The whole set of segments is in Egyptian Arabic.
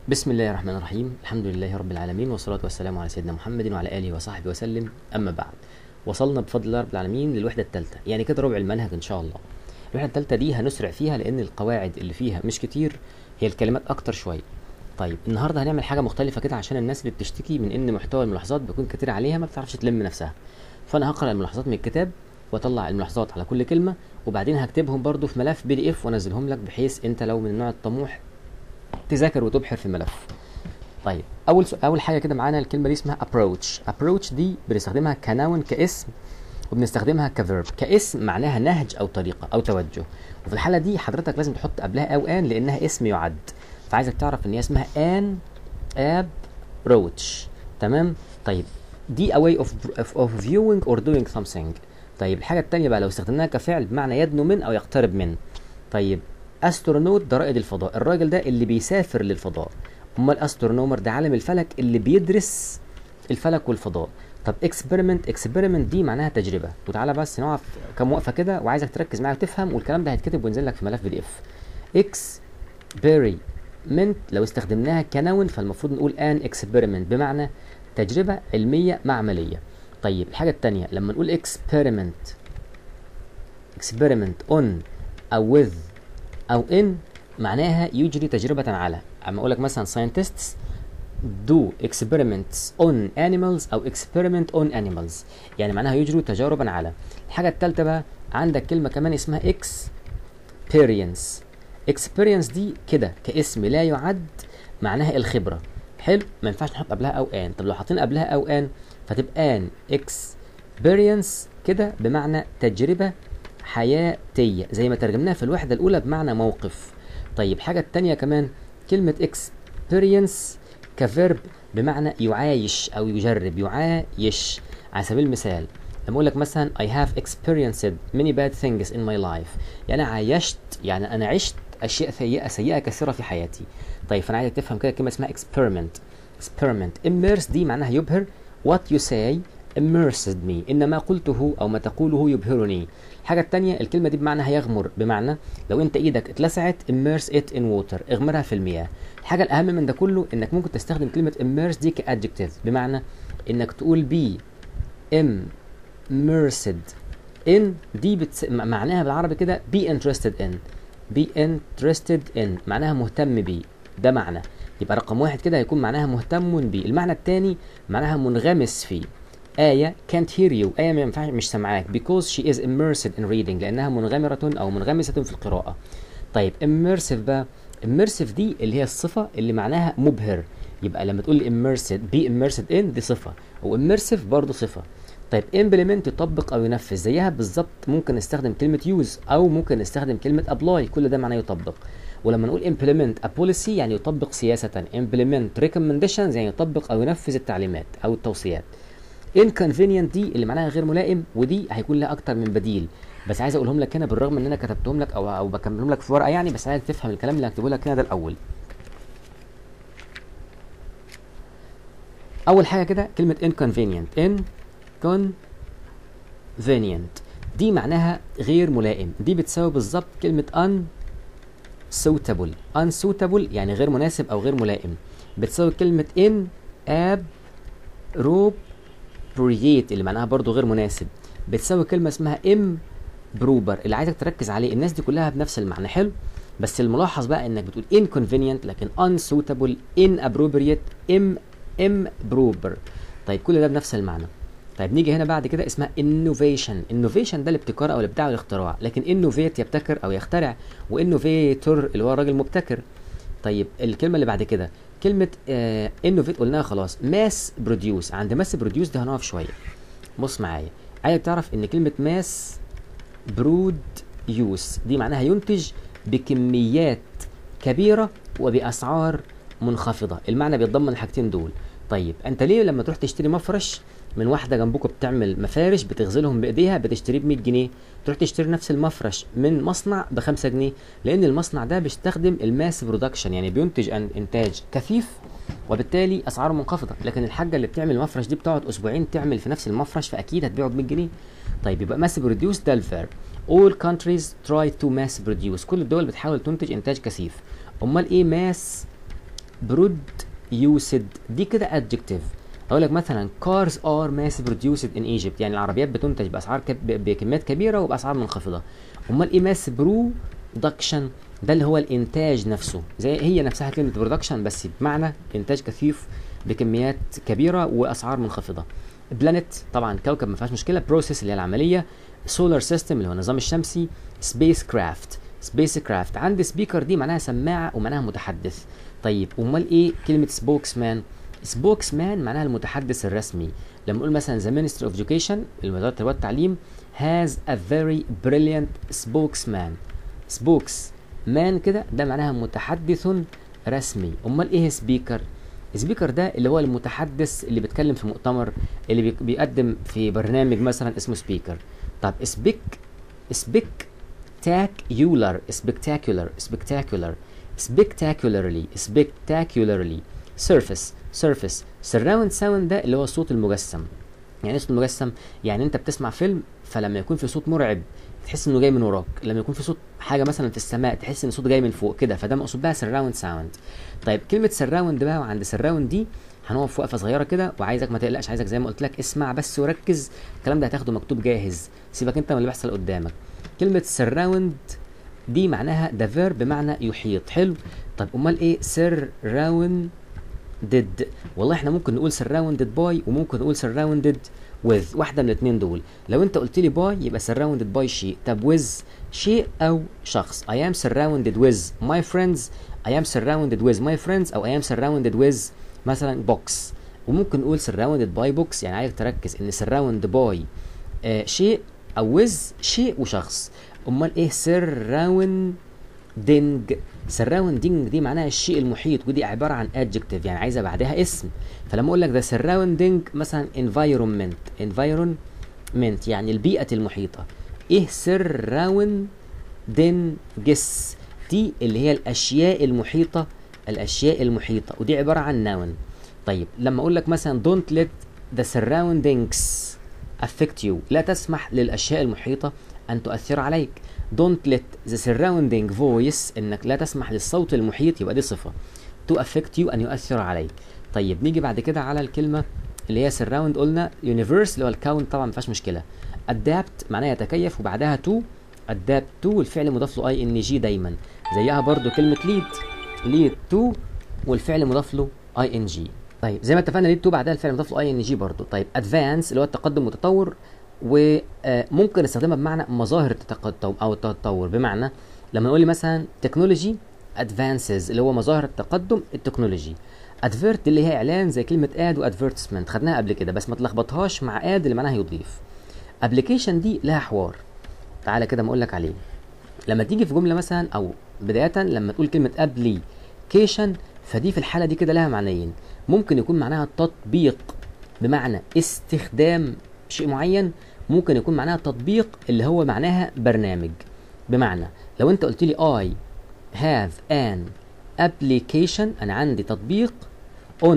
بسم الله الرحمن الرحيم الحمد لله رب العالمين والصلاة والسلام على سيدنا محمد وعلى آله وصحبه وسلم أما بعد وصلنا بفضل الله رب العالمين للوحدة الثالثة يعني كده ربع المنهج إن شاء الله الوحدة الثالثة دي هنسرع فيها لأن القواعد اللي فيها مش كتير هي الكلمات أكتر شوية طيب النهارده هنعمل حاجة مختلفة كده عشان الناس اللي بتشتكي من إن محتوى الملاحظات بيكون كتير عليها ما بتعرفش تلم نفسها فأنا هقرأ الملاحظات من الكتاب واطلع الملاحظات على كل كلمة وبعدين هكتبهم برضو في ملف بي دي اف وانزلهم لك بحيث انت لو من النوع الطموح تذاكر وتبحر في الملف طيب اول سؤال اول حاجه كده معانا الكلمه دي اسمها approach approach دي بنستخدمها كنون كاسم وبنستخدمها كفيرب كاسم معناها نهج او طريقه او توجه وفي الحاله دي حضرتك لازم تحط قبلها او ان لانها اسم يعد فعايزك تعرف ان هي اسمها ان approach تمام طيب دي a way of, of, of viewing or doing something طيب الحاجه الثانيه بقى لو استخدمناها كفعل بمعنى يدنو من او يقترب من طيب استرونوت ده رائد الفضاء الراجل ده اللي بيسافر للفضاء امال استرونومر ده عالم الفلك اللي بيدرس الفلك والفضاء طب اكسبيرمنت اكسبيرمنت دي معناها تجربه وتعالى بس نقف كم وقفه كده وعايزك تركز معايا وتفهم والكلام ده هيتكتب وينزل لك في ملف بي دي اف اكسبيرمنت لو استخدمناها كنون فالمفروض نقول ان اكسبيرمنت بمعنى تجربه علميه معمليه طيب الحاجه الثانيه لما نقول اكسبيرمنت اكسبيرمنت اون او with او ان معناها يجري تجربة على اما اقول لك مثلا scientists do experiments on animals او experiment on animals يعني معناها يجروا تجاربا على الحاجة الثالثة بقى عندك كلمة كمان اسمها experience experience دي كده كاسم لا يعد معناها الخبرة حلو ما ينفعش نحط قبلها او ان طب لو حاطين قبلها او ان فتبقى ان experience كده بمعنى تجربة حياتية زي ما ترجمناها في الوحدة الأولى بمعنى موقف طيب حاجة التانية كمان كلمة experience كفيرب بمعنى يعايش أو يجرب يعايش على سبيل المثال لما أقول لك مثلا I have experienced many bad things in my life يعني عايشت يعني أنا عشت أشياء سيئة سيئة كثيرة في حياتي طيب فأنا عايزك تفهم كده كلمة اسمها experiment experiment immerse دي معناها يبهر what you say immersed me إن ما قلته أو ما تقوله يبهرني الحاجة التانية الكلمة دي بمعنى هيغمر بمعنى لو انت ايدك اتلسعت immerse it in water اغمرها في المياه الحاجة الأهم من ده كله انك ممكن تستخدم كلمة immerse دي كadjective بمعنى انك تقول be immersed in دي بتس... معناها بالعربي كده be interested in be interested in معناها مهتم بيه ده معنى يبقى رقم واحد كده هيكون معناها مهتم بيه المعنى التاني معناها منغمس فيه آية can't hear you آية ما ينفعش مش سامعاك because she is immersed in reading لأنها منغمرة أو منغمسة في القراءة طيب immersive بقى immersive دي اللي هي الصفة اللي معناها مبهر يبقى لما تقول immersed be immersed in دي صفة و immersive برضه صفة طيب implement يطبق أو ينفذ زيها بالظبط ممكن نستخدم كلمة use أو ممكن نستخدم كلمة apply كل ده معناه يطبق ولما نقول implement a policy يعني يطبق سياسة implement recommendations يعني يطبق أو ينفذ التعليمات أو التوصيات inconvenient دي اللي معناها غير ملائم ودي هيكون لها اكتر من بديل بس عايز اقولهم لك هنا بالرغم ان انا كتبتهم لك او او بكملهم لك في ورقه يعني بس عايز تفهم الكلام اللي هكتبه لك هنا ده الاول اول حاجه كده كلمه inconvenient inconvenient دي معناها غير ملائم دي بتساوي بالظبط كلمه unsuitable unsuitable يعني غير مناسب او غير ملائم بتساوي كلمه in ab روب بروييت اللي معناها برضو غير مناسب بتساوي كلمة اسمها ام بروبر اللي عايزك تركز عليه الناس دي كلها بنفس المعنى حلو بس الملاحظ بقى انك بتقول inconvenient لكن unsuitable inappropriate ام ام بروبر طيب كل ده بنفس المعنى طيب نيجي هنا بعد كده اسمها innovation innovation ده الابتكار او الابداع والاختراع لكن innovate يبتكر او يخترع وانوفيتور اللي هو الراجل مبتكر طيب الكلمه اللي بعد كده كلمة آه انوفيت قلناها خلاص ماس بروديوس عند ماس بروديوس ده هنقف شوية بص معايا عايزك تعرف ان كلمة ماس برود يوس دي معناها ينتج بكميات كبيرة وبأسعار منخفضة المعنى بيتضمن الحاجتين دول طيب انت ليه لما تروح تشتري مفرش من واحده جنبكم بتعمل مفارش بتغزلهم بايديها بتشتريه ب 100 جنيه تروح تشتري نفس المفرش من مصنع ب 5 جنيه لان المصنع ده بيستخدم الماس برودكشن يعني بينتج انتاج كثيف وبالتالي اسعاره منخفضه لكن الحاجه اللي بتعمل المفرش دي بتقعد اسبوعين تعمل في نفس المفرش فاكيد هتبيعه ب 100 جنيه طيب يبقى ماس بروديوس ده الفيرب all countries try to mass produce كل الدول بتحاول تنتج انتاج كثيف امال ايه ماس produced دي كده adjective اقول لك مثلا cars are mass produced in Egypt يعني العربيات بتنتج باسعار كب... بكميات كبيره وباسعار منخفضه امال ايه mass production ده اللي هو الانتاج نفسه زي هي نفسها كلمه production بس بمعنى انتاج كثيف بكميات كبيره واسعار منخفضه بلانيت طبعا كوكب ما فيهاش مشكله بروسيس اللي هي العمليه سولار سيستم اللي هو النظام الشمسي سبيس كرافت سبيس كرافت عندي سبيكر دي معناها سماعه ومعناها متحدث طيب امال ايه كلمه سبوكس مان سبوكس مان معناها المتحدث الرسمي لما نقول مثلا the Ministry of Education وزارة التربية والتعليم has a very brilliant spokesman spokes مان كده ده معناها متحدث رسمي امال ايه سبيكر السبيكر ده اللي هو المتحدث اللي بيتكلم في مؤتمر اللي بي- بيقدم في برنامج مثلا اسمه سبيكر طب سبيك سبيك spectacular spectacular spectacular spectacularly spectacularly surface surface surround sound ده اللي هو الصوت المجسم يعني ايه صوت مجسم يعني انت بتسمع فيلم فلما يكون في صوت مرعب تحس انه جاي من وراك لما يكون في صوت حاجه مثلا في السماء تحس ان الصوت جاي من فوق كده فده مقصود بها سراوند ساوند طيب كلمه سراوند بقى وعند سراوند دي هنقف وقفه صغيره كده وعايزك ما تقلقش عايزك زي ما قلت لك اسمع بس وركز الكلام ده هتاخده مكتوب جاهز سيبك انت من اللي بيحصل قدامك كلمه سراوند دي معناها ده فيرب بمعنى يحيط حلو طب امال ايه سراوند ديد والله احنا ممكن نقول surrounded by وممكن نقول surrounded with واحدة من الاثنين دول لو انت قلت لي by يبقى surrounded by شيء طب with شيء او شخص I am surrounded with my friends I am surrounded with my friends او I am surrounded with مثلا box وممكن نقول surrounded by box يعني عايزك تركز ان surround by آه شيء او with شيء وشخص امال ايه surrounding surrounding دي معناها الشيء المحيط ودي عباره عن adjective يعني عايزه بعدها اسم فلما اقول لك the surrounding مثلا environment environment يعني البيئه المحيطه ايه surrounding guess دي اللي هي الاشياء المحيطه الاشياء المحيطه ودي عباره عن noun طيب لما اقول لك مثلا don't let the surroundings affect you لا تسمح للاشياء المحيطه ان تؤثر عليك don't let the surrounding voice انك لا تسمح للصوت المحيط يبقى دي صفه to affect you ان يؤثر عليك طيب نيجي بعد كده على الكلمه اللي هي surround قلنا universe اللي هو الكون طبعا ما فيهاش مشكله adapt معناها يتكيف وبعدها to adapt to والفعل مضاف له اي ان جي دايما زيها برضو كلمه lead lead to والفعل مضاف له اي ان جي طيب زي ما اتفقنا ليد تو بعدها الفعل مضاف له اي ان جي برضه طيب ادفانس اللي هو التقدم متطور وممكن نستخدمها بمعنى مظاهر التقدم او التطور بمعنى لما نقول لي مثلا تكنولوجي ادفانسز اللي هو مظاهر التقدم التكنولوجي ادفيرت اللي هي اعلان زي كلمه اد وادفيرتسمنت خدناها قبل كده بس ما تلخبطهاش مع اد اللي معناها يضيف ابلكيشن دي لها حوار تعالى كده ما اقول لك عليه لما تيجي في جمله مثلا او بدايه لما تقول كلمه ابليكيشن فدي في الحاله دي كده لها معنيين ممكن يكون معناها تطبيق بمعنى استخدام شيء معين ممكن يكون معناها تطبيق اللي هو معناها برنامج بمعنى لو انت قلت لي I have an application انا عندي تطبيق on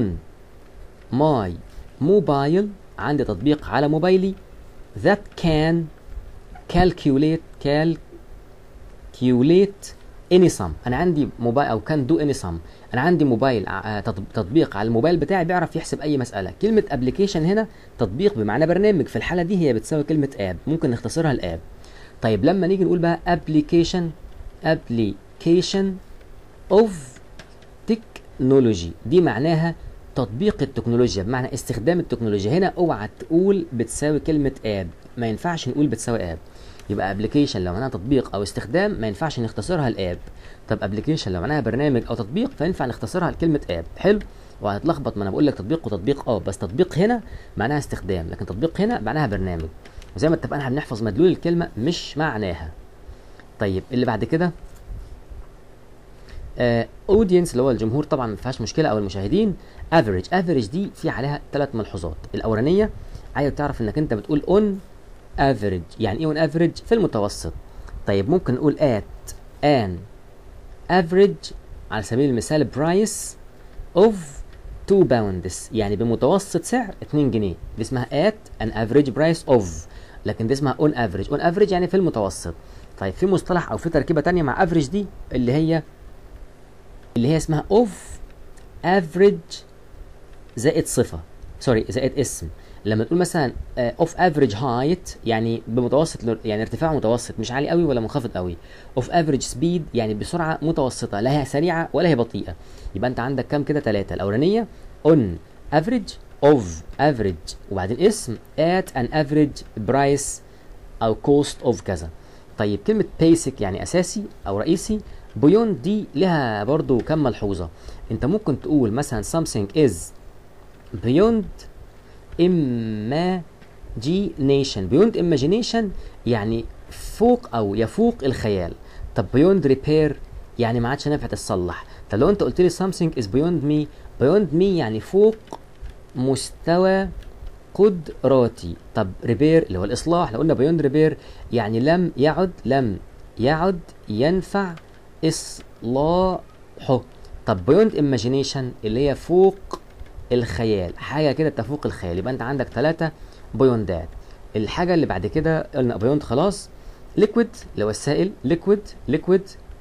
my mobile عندي تطبيق على موبايلي that can calculate calculate any sum انا عندي موبايل او كان دو اني sum انا عندي موبايل ع- تط- تطبيق على الموبايل بتاعي بيعرف يحسب اي مساله كلمه ابلكيشن هنا تطبيق بمعنى برنامج في الحاله دي هي بتساوي كلمه اب ممكن نختصرها الاب طيب لما نيجي نقول بقى ابلكيشن ابلكيشن اوف تكنولوجي دي معناها تطبيق التكنولوجيا بمعنى استخدام التكنولوجيا هنا اوعى تقول بتساوي كلمه اب ما ينفعش نقول بتساوي اب يبقى ابلكيشن لو معناها تطبيق او استخدام ما ينفعش نختصرها لاب طب ابلكيشن لو معناها برنامج او تطبيق فينفع نختصرها لكلمه اب حلو وهتلخبط ما انا بقول لك تطبيق وتطبيق اه بس تطبيق هنا معناها استخدام لكن تطبيق هنا معناها برنامج وزي ما اتفقنا احنا بنحفظ مدلول الكلمه مش معناها طيب اللي بعد كده اودينس اللي هو الجمهور طبعا ما فيهاش مشكله او المشاهدين افريج افريج دي في عليها ثلاث ملحوظات الاولانيه عايز تعرف انك انت بتقول اون افريج يعني ايه اون افريج في المتوسط طيب ممكن نقول ات ان افريج على سبيل المثال برايس اوف 2 باوندز يعني بمتوسط سعر 2 جنيه دي اسمها ات ان افريج برايس اوف لكن دي اسمها اون افريج اون افريج يعني في المتوسط طيب في مصطلح او في تركيبه تانية مع افريج دي اللي هي اللي هي اسمها اوف average زائد صفة سوري زائد اسم لما تقول مثلا اوف افريج هايت يعني بمتوسط ل- يعني ارتفاع متوسط مش عالي قوي ولا منخفض قوي اوف افريج سبيد يعني بسرعه متوسطه لا هي سريعه ولا هي بطيئه يبقى انت عندك كام كده ثلاثه الاولانيه on average of average وبعدين اسم at an average price او cost of كذا طيب كلمة basic يعني أساسي أو رئيسي beyond دي لها برضو كم ملحوظة أنت ممكن تقول مثلا something is beyond imagination beyond imagination يعني فوق أو يفوق الخيال طب beyond repair يعني ما عادش نافع تتصلح طب لو أنت قلت لي something is beyond me beyond me يعني فوق مستوى قدراتي طب ريبير اللي هو الاصلاح لو قلنا بيوند ريبير يعني لم يعد لم يعد ينفع اصلاحه طب بيوند ايماجينيشن اللي هي فوق الخيال حاجه كده تفوق الخيال يبقى انت عندك ثلاثه بيوندات الحاجه اللي بعد كده قلنا بيوند خلاص ليكويد اللي هو السائل ليكويد ليكويد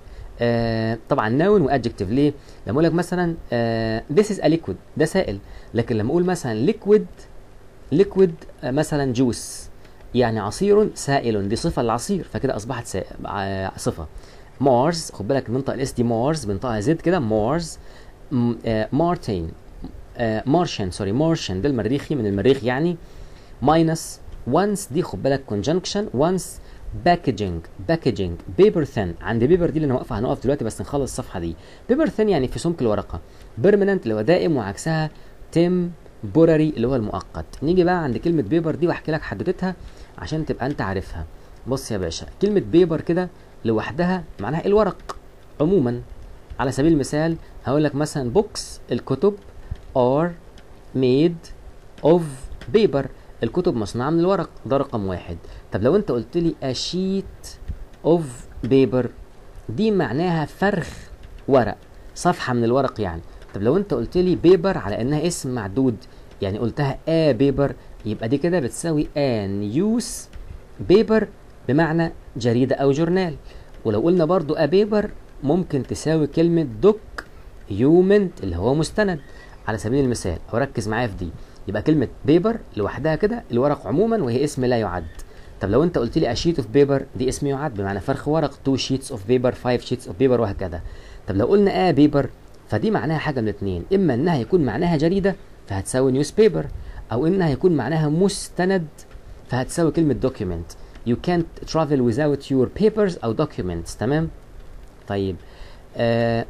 آه طبعا ناون وادجكتيف ليه لما اقول لك مثلا آه this is a liquid ده سائل لكن لما اقول مثلا liquid ليكويد مثلا جوس يعني عصير سائل دي صفه للعصير فكده اصبحت سا... ع- صفه مارس خد بالك بنطق الاس دي مارس بنطقها زد كده مارس م- آه، مارتين آه، مارشن سوري مارشن ده المريخي من المريخ يعني ماينس وانس دي خد بالك كونجنكشن وانس باكجينج باكجينج بيبر ثين عند بيبر دي اللي انا واقفه هنقف دلوقتي بس نخلص الصفحه دي بيبر ثين يعني في سمك الورقه بيرمننت اللي هو دائم وعكسها تم بوراري اللي هو المؤقت نيجي بقى عند كلمه بيبر دي واحكي لك حدوتتها عشان تبقى انت عارفها بص يا باشا كلمه بيبر كده لوحدها معناها الورق عموما على سبيل المثال هقول لك مثلا بوكس الكتب are made of paper الكتب مصنوعة من الورق ده رقم واحد طب لو انت قلت لي a sheet of paper دي معناها فرخ ورق صفحة من الورق يعني طب لو انت قلت لي بيبر على انها اسم معدود يعني قلتها a بيبر يبقى دي كده بتساوي a news بيبر بمعنى جريدة او جورنال ولو قلنا برضو a بيبر ممكن تساوي كلمة دوك يومنت اللي هو مستند على سبيل المثال او ركز معايا في دي يبقى كلمة بيبر لوحدها كده الورق عموما وهي اسم لا يعد طب لو انت قلت لي a sheet of paper دي اسم يعد بمعنى فرخ ورق 2 sheets of paper 5 sheets of paper وهكذا طب لو قلنا a paper فدي معناها حاجة من اتنين اما انها يكون معناها جريدة فهتساوي نيوز بيبر او انها يكون معناها مستند فهتساوي كلمة document you can't travel without your papers او documents تمام طيب آه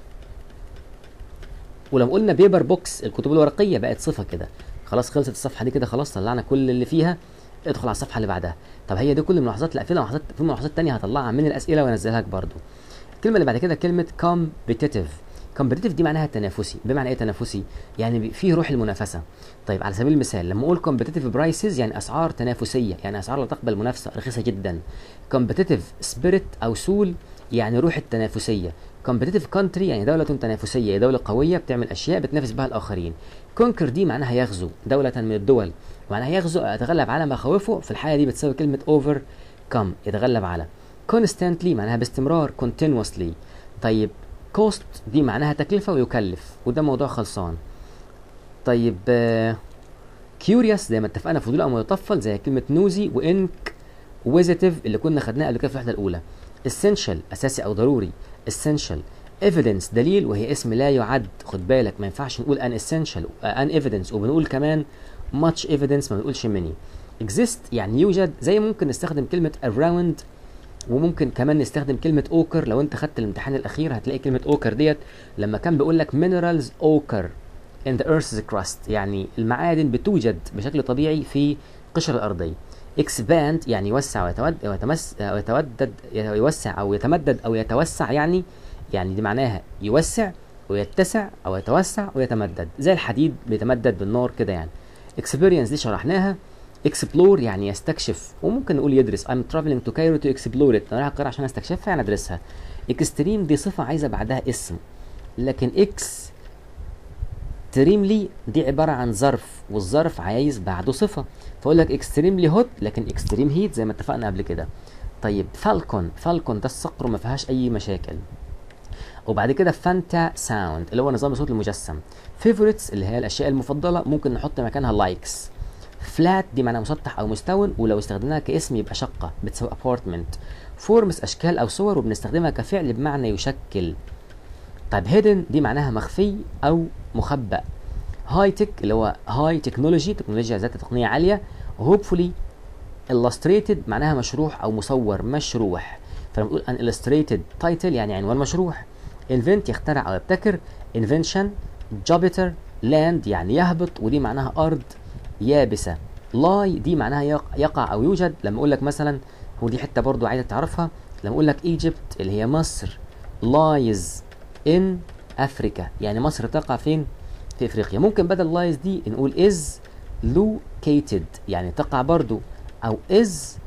ولما قلنا بيبر بوكس الكتب الورقيه بقت صفه كده خلاص خلصت الصفحه دي كده خلاص طلعنا كل اللي فيها ادخل على الصفحه اللي بعدها طب هي دي كل الملاحظات لا في ملاحظات في ملاحظات تانية هطلعها من الاسئله وانزلها لك برضو الكلمه اللي بعد كده كلمه competitive competitive دي معناها تنافسي بمعنى ايه تنافسي يعني بي- فيه روح المنافسه طيب على سبيل المثال لما اقول competitive prices يعني اسعار تنافسيه يعني اسعار لا تقبل منافسه رخيصه جدا competitive spirit او سول يعني روح التنافسيه competitive country يعني دولة تنافسية دولة قوية بتعمل أشياء بتنافس بها الآخرين conquer دي معناها يغزو دولة من الدول معناها يغزو أو يتغلب على مخاوفه في الحالة دي بتساوي كلمة overcome يتغلب على constantly معناها باستمرار continuously طيب cost دي معناها تكلفة ويكلف وده موضوع خلصان طيب آه، curious زي ما اتفقنا فضول أو متطفل زي كلمة نوزي وإنك ويزيتيف اللي كنا خدناها قبل كده في الوحدة الأولى essential أساسي أو ضروري essential evidence دليل وهي اسم لا يعد خد بالك ما ينفعش نقول an essential uh, an evidence وبنقول كمان much evidence ما بنقولش many exist يعني يوجد زي ممكن نستخدم كلمة around وممكن كمان نستخدم كلمة اوكر لو انت خدت الامتحان الاخير هتلاقي كلمة اوكر ديت لما كان بيقول لك minerals اوكر in the earth's crust يعني المعادن بتوجد بشكل طبيعي في قشرة الأرضية expand يعني يوسع ويتود ويتمس ويتودد يوسع أو يتمدد أو يتوسع يعني يعني دي معناها يوسع ويتسع أو يتوسع ويتمدد زي الحديد بيتمدد بالنار كده يعني experience دي شرحناها explore يعني يستكشف وممكن نقول يدرس I'm traveling to Cairo to explore it أنا رايح القاهرة عشان استكشفها يعني أدرسها extreme دي صفة عايزة بعدها اسم لكن اكس اكستريملي دي عباره عن ظرف والظرف عايز بعده صفه فاقول لك اكستريملي هوت لكن اكستريم هيت زي ما اتفقنا قبل كده طيب فالكون فالكون ده الصقر وما فيهاش اي مشاكل وبعد كده فانتا ساوند اللي هو نظام الصوت المجسم فيفوريتس اللي هي الاشياء المفضله ممكن نحط مكانها لايكس فلات دي معناها مسطح او مستون ولو استخدمناها كاسم يبقى شقه بتساوي ابارتمنت فورمز اشكال او صور وبنستخدمها كفعل بمعنى يشكل طيب هيدن دي معناها مخفي او مخبأ هاي تك اللي هو هاي تكنولوجي تكنولوجيا ذات تقنيه عاليه هوبفولي illustrated معناها مشروح او مصور مشروح فلما بنقول an illustrated title يعني عنوان مشروح invent يخترع او يبتكر invention jupiter land يعني يهبط ودي معناها ارض يابسه لاي دي معناها يق- يقع او يوجد لما اقول لك مثلا ودي حته برضو عايزك تعرفها لما اقول لك ايجيبت اللي هي مصر lies in افريكا يعني مصر تقع فين في افريقيا ممكن بدل لايز دي نقول is located يعني تقع برضو او is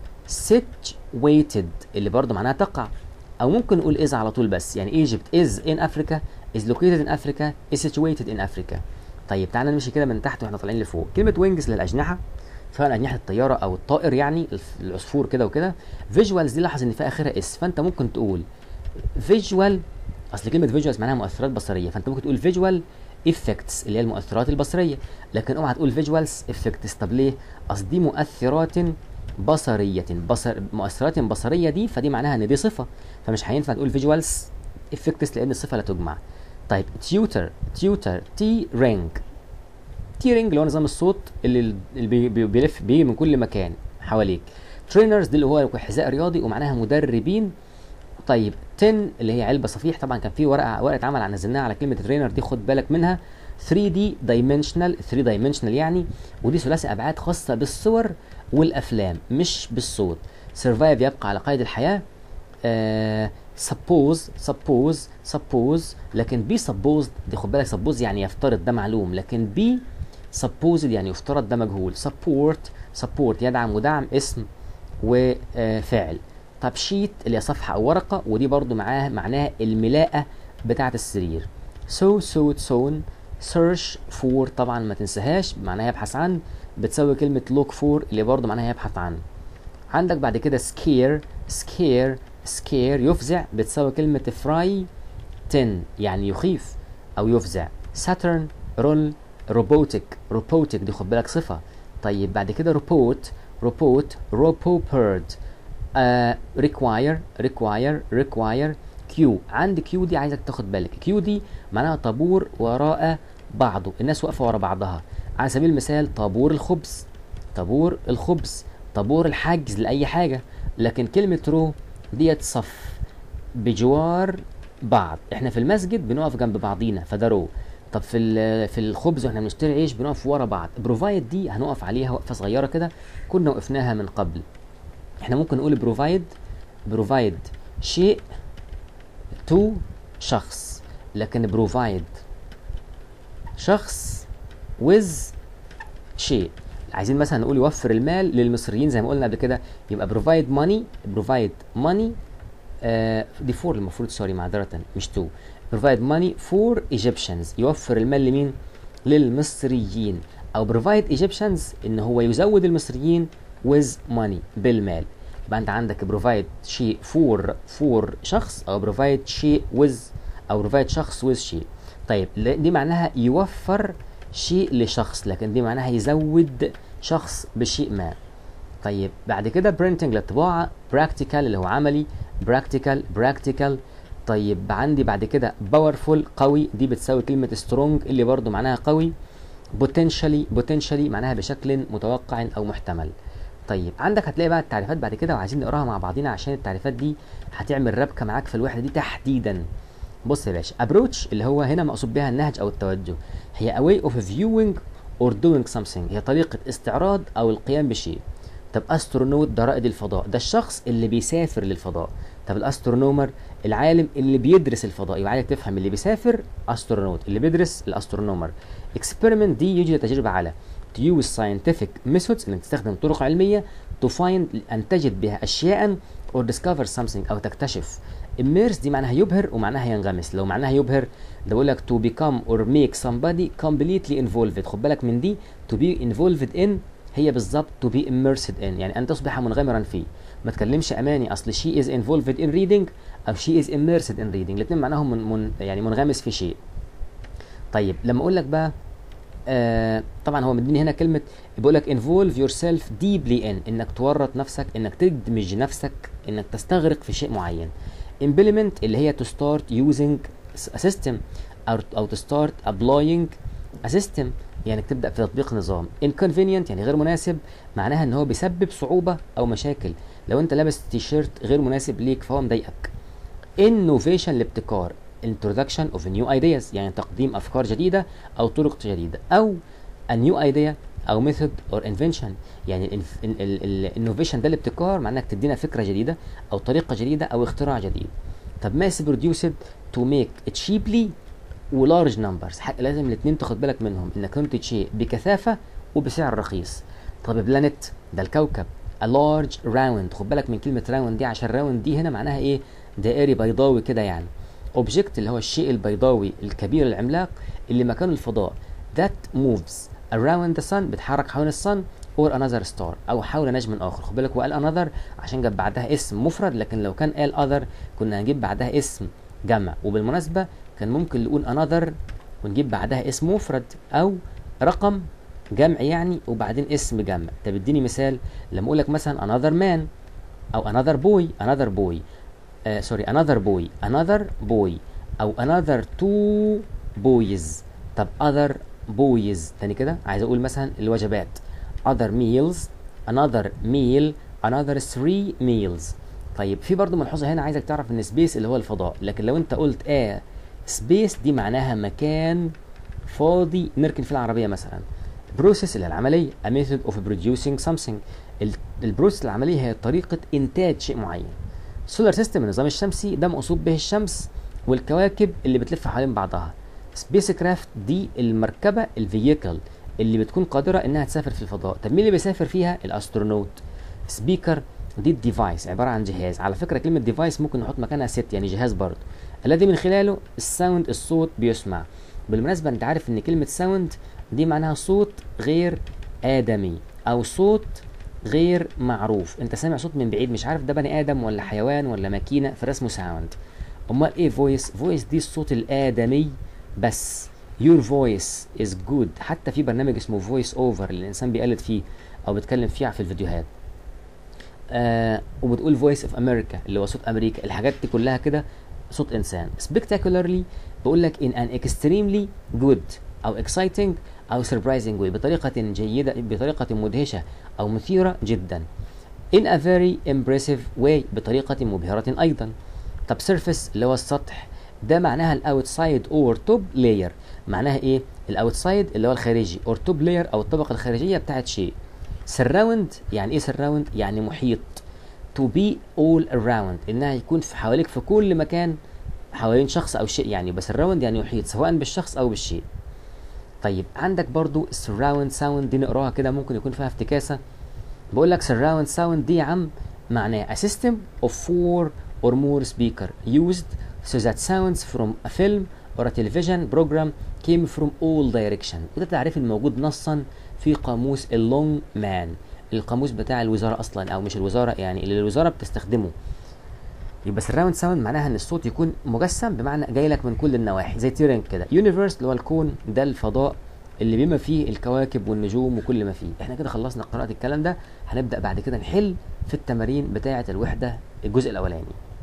situated اللي برضو معناها تقع او ممكن نقول is على طول بس يعني Egypt is in Africa is located in Africa is situated in Africa طيب تعالى نمشي كده من تحت واحنا طالعين لفوق كلمة وينجز للأجنحة سواء أجنحة الطيارة أو الطائر يعني الف- العصفور كده وكده فيجوالز دي لاحظ إن في آخرها اس فأنت ممكن تقول فيجوال أصل كلمة فيجوالز معناها مؤثرات بصرية فأنت ممكن تقول فيجوال افكتس اللي هي المؤثرات البصرية لكن اوعى تقول فيجوالز افكتس طب ليه؟ أصل دي مؤثرات بصرية بصر مؤثرات بصرية دي فدي معناها إن دي صفة فمش هينفع تقول فيجوالز افكتس لأن الصفة لا تجمع طيب تيوتر تيوتر تي رينج تي رينج اللي هو نظام الصوت اللي اللي بي- بي- بيلف بيه من كل مكان حواليك ترينرز دي اللي هو حذاء رياضي ومعناها مدربين طيب 10 اللي هي علبه صفيح طبعا كان في ورقه ورقه عمل نزلناها على كلمه ترينر دي خد بالك منها 3 دي دايمنشنال 3 دايمنشنال يعني ودي ثلاثي ابعاد خاصه بالصور والافلام مش بالصوت سرفايف يبقى على قيد الحياه آه suppose suppose suppose لكن be supposed دي خد بالك suppose يعني يفترض ده معلوم لكن be supposed يعني يفترض ده مجهول support support يدعم ودعم اسم وفعل طب شيت اللي هي صفحة أو ورقة ودي برضو معاه معناها الملاءة بتاعة السرير so so sewn search for طبعا ما تنساهاش معناها يبحث عن بتساوي كلمة look for اللي برضو معناها يبحث عن عندك بعد كده scare scare scare يفزع بتساوي كلمة frighten يعني يخيف أو يفزع Saturn رول robotic robotic دي خد بالك صفة طيب بعد كده report report roboperd آه require require require كيو عند كيو دي عايزك تاخد بالك كيو دي معناها طابور وراء بعضه الناس واقفه ورا بعضها على سبيل المثال طابور الخبز طابور الخبز طابور الحجز لاي حاجه لكن كلمه رو ديت صف بجوار بعض احنا في المسجد بنقف جنب بعضينا فده رو طب في ال- في الخبز واحنا بنشتري عيش بنقف ورا بعض بروفايد دي هنقف عليها وقفه صغيره كده كنا وقفناها من قبل احنا ممكن نقول بروفايد بروفايد شيء تو شخص لكن بروفايد شخص ويز شيء عايزين مثلا نقول يوفر المال للمصريين زي ما قلنا قبل كده يبقى بروفايد ماني بروفايد ماني دي فور المفروض سوري معذرة مش تو بروفايد ماني فور ايجيبشنز يوفر المال لمين؟ للمصريين او بروفايد ايجيبشنز ان هو يزود المصريين with money بالمال يبقى انت عندك بروفايد شيء فور فور شخص او بروفايد شيء with او بروفايد شخص with شيء طيب ل- دي معناها يوفر شيء لشخص لكن دي معناها يزود شخص بشيء ما طيب بعد كده printing للطباعة practical اللي هو عملي practical practical طيب عندي بعد كده powerful قوي دي بتساوي كلمة strong اللي برضو معناها قوي potentially potentially معناها بشكل متوقع او محتمل طيب عندك هتلاقي بقى التعريفات بعد كده وعايزين نقراها مع بعضينا عشان التعريفات دي هتعمل ربكه معاك في الوحده دي تحديدا بص يا باشا approach اللي هو هنا مقصود بها النهج او التوجه هي a way of viewing or doing something هي طريقه استعراض او القيام بشيء طب استرونوت ده رائد الفضاء ده الشخص اللي بيسافر للفضاء طب الاسترونومر العالم اللي بيدرس الفضاء يبقى عايزك تفهم اللي بيسافر استرونوت اللي بيدرس الاسترونومر اكسبيرمنت دي يوجد تجربه على to use scientific methods انك تستخدم طرق علميه to find ان تجد بها اشياء or discover something او تكتشف immerse دي معناها يبهر ومعناها ينغمس لو معناها يبهر ده بقول لك to become or make somebody completely involved خد بالك من دي to be involved in هي بالظبط to be immersed in يعني ان تصبح منغمرا فيه ما تكلمش اماني اصل she is involved in reading او she is immersed in reading الاثنين معناهم من, من يعني منغمس في شيء طيب لما اقول لك بقى آه طبعا هو مديني هنا كلمه بيقول لك involve yourself deeply in انك تورط نفسك انك تدمج نفسك انك تستغرق في شيء معين implement اللي هي to start using a system او او to start applying a system يعني تبدا في تطبيق نظام inconvenient يعني غير مناسب معناها ان هو بيسبب صعوبه او مشاكل لو انت لابس تيشيرت غير مناسب ليك فهو مضايقك innovation الابتكار introduction of new ideas يعني تقديم افكار جديده او طرق جديده او a new idea او method or invention يعني الانوفيشن ده الابتكار معناه انك تدينا فكره جديده او طريقه جديده او اختراع جديد طب ماس بروديوسد تو ميك تشيبلي ولارج نمبرز لازم الاثنين تاخد بالك منهم انك تنتج شيء بكثافه وبسعر رخيص طب بلانت ده الكوكب a large round خد بالك من كلمه راوند دي عشان راوند دي هنا معناها ايه دائري بيضاوي كده يعني اوبجكت اللي هو الشيء البيضاوي الكبير العملاق اللي مكانه الفضاء that moves around the sun بيتحرك حول الصن or another star او حول نجم اخر خد بالك وقال another عشان جاب بعدها اسم مفرد لكن لو كان قال other كنا هنجيب بعدها اسم جمع وبالمناسبه كان ممكن نقول another ونجيب بعدها اسم مفرد او رقم جمع يعني وبعدين اسم جمع طب اديني مثال لما اقول لك مثلا another man او another boy another boy سوري uh, another boy another boy او another two boys طب other boys تاني كده عايز اقول مثلا الوجبات other meals another meal another three meals طيب في برضه ملحوظه هنا عايزك تعرف ان سبيس اللي هو الفضاء لكن لو انت قلت اه سبيس دي معناها مكان فاضي نركن فيه العربيه مثلا بروسيس اللي هي العمليه a method of producing something البروسيس العمليه هي طريقه انتاج شيء معين سولار سيستم النظام الشمسي ده مقصود به الشمس والكواكب اللي بتلف حوالين بعضها سبيس كرافت دي المركبه الفييكل اللي بتكون قادره انها تسافر في الفضاء طب مين اللي بيسافر فيها الاسترونوت سبيكر دي الديفايس عباره عن جهاز على فكره كلمه ديفايس ممكن نحط مكانها ست يعني جهاز برضه الذي من خلاله الساوند الصوت بيسمع بالمناسبه انت عارف ان كلمه ساوند دي معناها صوت غير ادمي او صوت غير معروف انت سامع صوت من بعيد مش عارف ده بني ادم ولا حيوان ولا ماكينه فده ساوند امال ايه فويس فويس دي الصوت الادمي بس your voice is good حتى في برنامج اسمه voice over اللي الانسان بيقلد فيه او بيتكلم فيه في الفيديوهات آه وبتقول voice of America اللي هو صوت امريكا الحاجات دي كلها كده صوت انسان spectacularly بقول لك in an extremely good او exciting او surprising way بطريقه جيده بطريقه مدهشه او مثيره جدا in a very impressive way بطريقه مبهره ايضا طب surface اللي هو السطح ده معناها الاوتسايد اور توب لاير معناها ايه الاوتسايد اللي هو الخارجي اور توب لاير او الطبقه الخارجيه بتاعت شيء سراوند يعني ايه سراوند يعني محيط تو بي اول اراوند انها يكون في حواليك في كل مكان حوالين شخص او شيء يعني بس الراوند يعني يحيط سواء بالشخص او بالشيء طيب عندك برضو السراوند ساوند دي نقراها كده ممكن يكون فيها افتكاسه بقول لك سراوند ساوند دي يا عم معناه a system of four or more speaker used so that sounds from a film or a television program came from all direction وده تعريف الموجود نصا في قاموس اللونج مان القاموس بتاع الوزاره اصلا او مش الوزاره يعني اللي الوزاره بتستخدمه يبقى الراوند ساوند معناها ان الصوت يكون مجسم بمعنى جاي لك من كل النواحي زي تيرنج كده يونيفرس اللي هو الكون ده الفضاء اللي بما فيه الكواكب والنجوم وكل ما فيه احنا كده خلصنا قراءه الكلام ده هنبدا بعد كده نحل في التمارين بتاعه الوحده الجزء الاولاني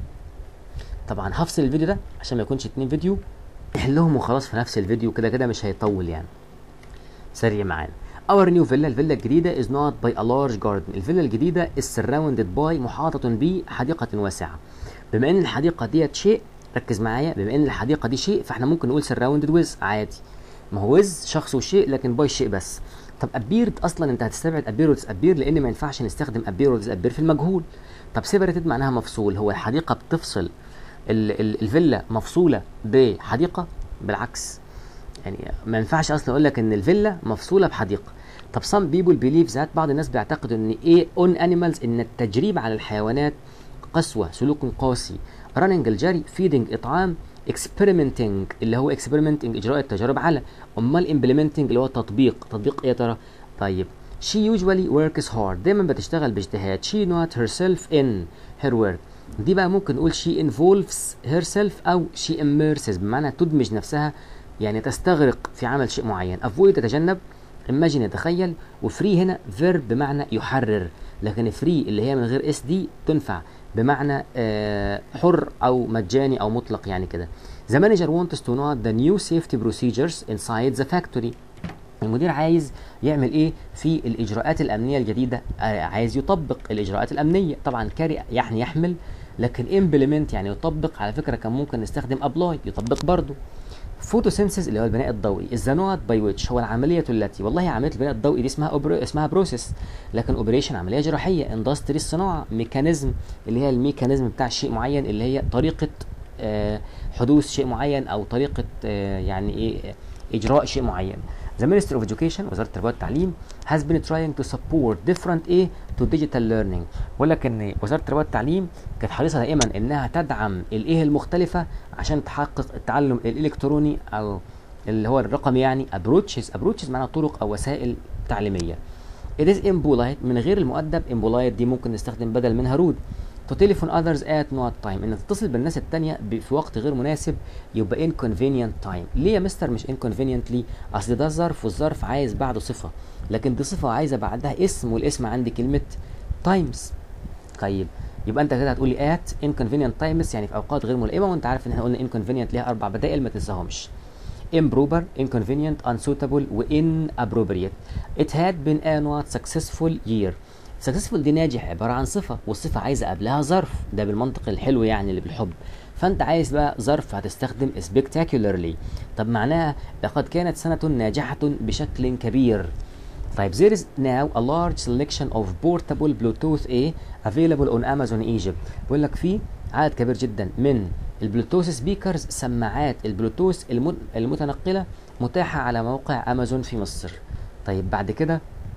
طبعا هفصل الفيديو ده عشان ما يكونش اتنين فيديو نحلهم وخلاص في نفس الفيديو كده كده مش هيطول يعني سريع معانا اور نيو فيلا الفيلا الجديده از نوت باي ا لارج جاردن الفيلا الجديده از سراوندد باي محاطه بحديقه واسعه بما ان الحديقه ديت شيء ركز معايا بما ان الحديقه دي شيء فاحنا ممكن نقول سراوندد ويز عادي ما هو ويز شخص وشيء لكن باي شيء بس طب ابيرد اصلا انت هتستبعد ابير وتسابير لان ما ينفعش نستخدم ابير وتسابير في المجهول طب سيبريتد معناها مفصول هو الحديقه بتفصل ال ال الفيلا مفصوله بحديقه بالعكس يعني ما ينفعش اصلا اقول لك ان الفيلا مفصوله بحديقه طب some people believe that بعض الناس بيعتقدوا ان ايه on animals ان التجريب على الحيوانات قسوه سلوك قاسي running الجري feeding اطعام experimenting اللي هو experimenting اجراء التجارب على امال implementing اللي هو التطبيق تطبيق ايه يا ترى طيب she usually works hard دايما بتشتغل باجتهاد she not herself in her work دي بقى ممكن نقول she involves herself أو she immerses بمعنى تدمج نفسها يعني تستغرق في عمل شيء معين avoid تتجنب imagine يتخيل وفري هنا verb بمعنى يحرر لكن فري اللي هي من غير اس دي تنفع بمعنى آه حر او مجاني او مطلق يعني كده The manager wants to know the new safety procedures inside the factory المدير عايز يعمل ايه في الاجراءات الامنيه الجديده آه عايز يطبق الاجراءات الامنيه طبعا كاري يعني يحمل لكن implement يعني يطبق على فكره كان ممكن نستخدم apply يطبق برضه فوتوسينثيز اللي هو البناء الضوئي الزانوات باي ويتش هو العمليه التي والله عمليه البناء الضوئي دي اسمها أوبرو اسمها بروسيس لكن اوبريشن عمليه جراحيه اندستري الصناعه ميكانيزم اللي هي الميكانيزم بتاع شيء معين اللي هي طريقه آه حدوث شيء معين او طريقه آه يعني ايه اجراء شيء معين The Ministry of Education وزارة التربية والتعليم has been trying to support different ايه to digital learning بقول لك ان وزارة التربية والتعليم كانت حريصة دائما انها تدعم الايه المختلفة عشان تحقق التعلم الالكتروني او اللي هو الرقمي يعني approaches approaches معناها طرق او وسائل تعليمية It is impolite من غير المؤدب impolite دي ممكن نستخدم بدل منها rude to telephone others at not time ان تتصل بالناس التانية في وقت غير مناسب يبقى inconvenient time ليه يا مستر مش inconveniently اصل ده ظرف والظرف عايز بعده صفة لكن دي صفة عايزة بعدها اسم والاسم عندي كلمة times طيب يبقى انت كده هتقولي at inconvenient times يعني في اوقات غير ملائمة وانت عارف ان احنا قلنا inconvenient ليها اربع بدائل ما تنساهمش improper inconvenient unsuitable و inappropriate it had been a not successful year successful دي ناجح عبارة عن صفة والصفة عايزة قبلها ظرف ده بالمنطق الحلو يعني اللي بالحب فانت عايز بقى ظرف هتستخدم spectacularly طب معناها لقد كانت سنة ناجحة بشكل كبير طيب there is now a large selection of portable bluetooth A available on Amazon Egypt بيقول لك في عدد كبير جدا من البلوتوث سبيكرز سماعات البلوتوث المتنقلة متاحة على موقع امازون في مصر طيب بعد كده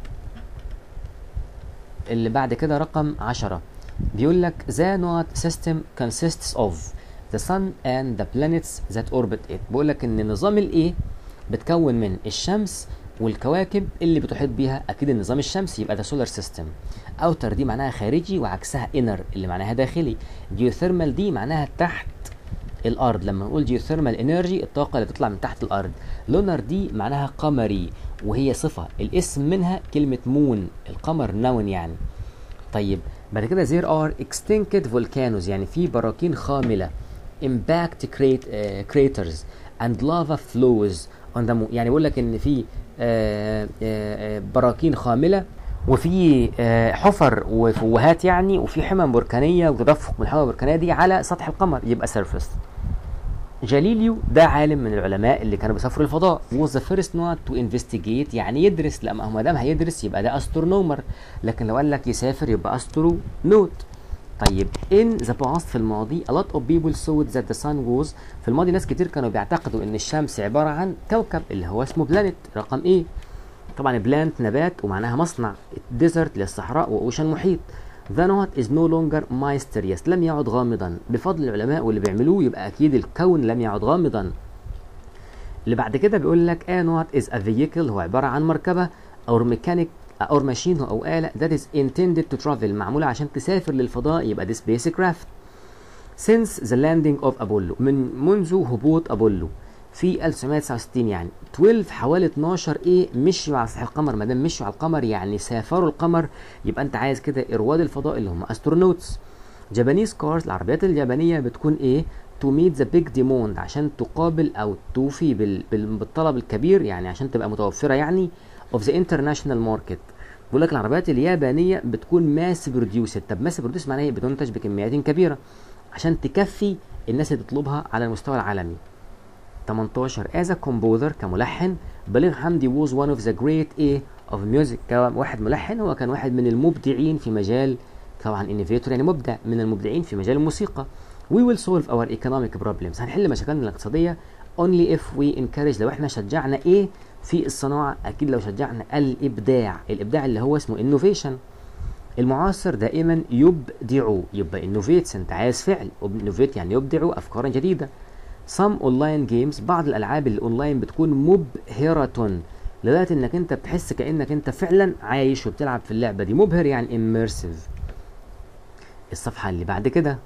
اللي بعد كده رقم 10 بيقول لك the not system consists of the sun and the planets that orbit it بيقول لك ان نظام الايه بتكون من الشمس والكواكب اللي بتحيط بيها اكيد النظام الشمسي يبقى ده سولار سيستم اوتر دي معناها خارجي وعكسها انر اللي معناها داخلي جيوثيرمال دي معناها تحت الارض لما نقول جيوثيرمال انرجي الطاقه اللي بتطلع من تحت الارض لونر دي معناها قمري وهي صفه الاسم منها كلمه مون القمر نون يعني طيب بعد كده there are extincted volcanoes يعني في براكين خامله impact craters and lava flows on the moon يعني بيقول لك ان في آآ آآ براكين خامله وفي حفر وفوهات يعني وفي حمم بركانيه وتدفق من الحمم البركانيه دي على سطح القمر يبقى سيرفس جاليليو ده عالم من العلماء اللي كانوا بيسافروا الفضاء was the first one to investigate يعني يدرس لا ما دام هيدرس يبقى ده استرونومر لكن لو قال لك يسافر يبقى استرونوت طيب in the past في الماضي a lot of people thought that the sun was في الماضي ناس كتير كانوا بيعتقدوا ان الشمس عبارة عن كوكب اللي هو اسمه بلانت رقم ايه طبعا بلانت نبات ومعناها مصنع ديزرت للصحراء واوشن محيط The knot is no longer mysterious لم يعد غامضا بفضل العلماء واللي بيعملوه يبقى اكيد الكون لم يعد غامضا اللي بعد كده بيقول لك a knot is a vehicle هو عبارة عن مركبة or mechanic or machine أو آلة that is intended to travel معمولة عشان تسافر للفضاء يبقى this spacecraft since the landing of Apollo من منذ هبوط أبولو في 1969 يعني 12 حوالي 12 ايه مشوا على سطح القمر ما دام مشوا على القمر يعني سافروا القمر يبقى انت عايز كده رواد الفضاء اللي هم استرونوتس جابانيز كارز العربيات اليابانيه بتكون ايه تو ميت ذا بيج ديموند عشان تقابل او توفي بال... بالطلب الكبير يعني عشان تبقى متوفره يعني اوف ذا انترناشونال ماركت بيقول لك العربيات اليابانيه بتكون ماس بروديوسد طب ماس بروديوس معناها ايه بتنتج بكميات كبيره عشان تكفي الناس اللي تطلبها على المستوى العالمي 18 as a composer كملحن بليغ حمدي was one of the great A of music كواحد ملحن هو كان واحد من المبدعين في مجال طبعا innovator يعني مبدع من المبدعين في مجال الموسيقى we will solve our economic problems هنحل مشاكلنا الاقتصادية only if we encourage لو احنا شجعنا ايه في الصناعة اكيد لو شجعنا الابداع الابداع اللي هو اسمه innovation المعاصر دائما يبدع يبقى innovates انت عايز فعل innovate يعني يبدع افكارا جديدة some online games بعض الالعاب الاونلاين بتكون مبهرة لغايه انك انت بتحس كانك انت فعلا عايش وبتلعب في اللعبه دي مبهر يعني immersive الصفحه اللي بعد كده